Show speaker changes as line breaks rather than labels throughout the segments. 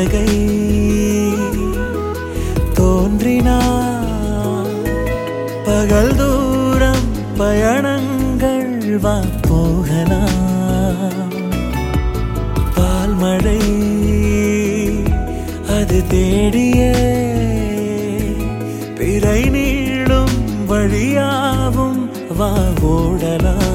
தாரகை தோன்றினார் பகல் தூரம் பயணங்கள் வா போகலாம் பால்மழை அது தேடியே பிறை நீளும் வழியாவும் வா ஓடலாம்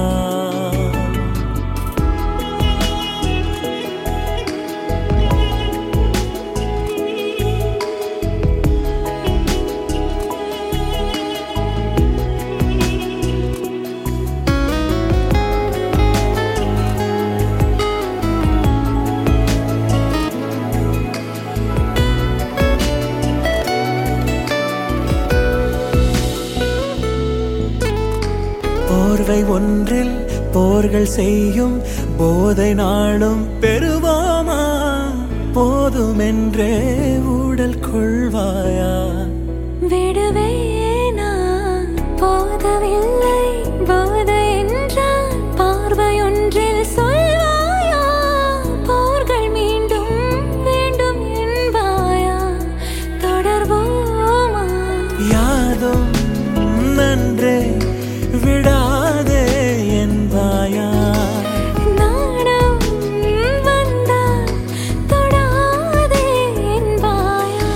போர்வை ஒன்றில் போர்கள் செய்யும் போதை நாளும் பெறுவோமா போதுமென்றே ஊடல் கொள்வாயா
விடுவேனா போதவில்லை போதை என்றால் பார்வையொன்றில் சொல்வாயா போர்கள் மீண்டும் வேண்டும் என்பாயா தொடர்வோமா
யாதும் நன்றே விடாதே என்பாயா
நாணம் வந்தால் தொடாதே என்பாயா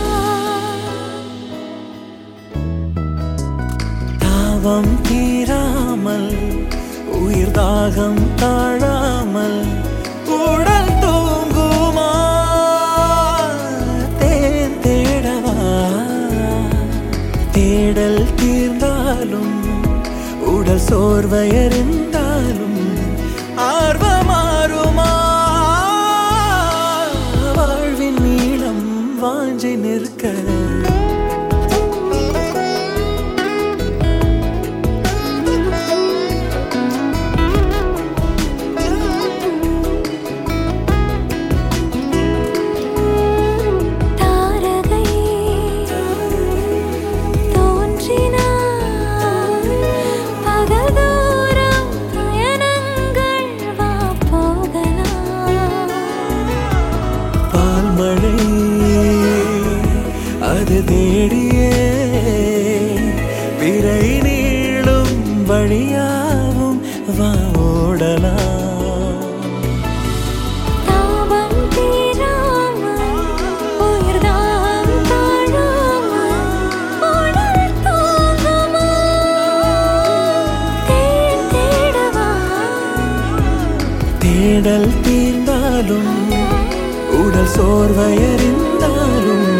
தாவம் தீராமல் உயிர் தாகம் தாழாமல் உடல் தூங்குமா தேன் தேடவா தேடல் தீர்ந்தாலும் உடல் சோர்வையறிந்தாலும் ஆர்வமாறுமா வாழ்வின் நீளம் வாஞ்சி நிற்க
தாரகை தோன்றினார் பகல் தூரம் பயணங்கள் வா போகலாம்
பால்மழை அது தேடியே பிறை நீளும் வழியாவும் வா ஓடலாம்
தாபம் தீராமல் உயிர்தாம் தாழாமல் உடல் தூங்குமா தேன் தேடவா
தேடல் தீர்ந்தாலும் உடல் சோர்வையறிந்தாலும்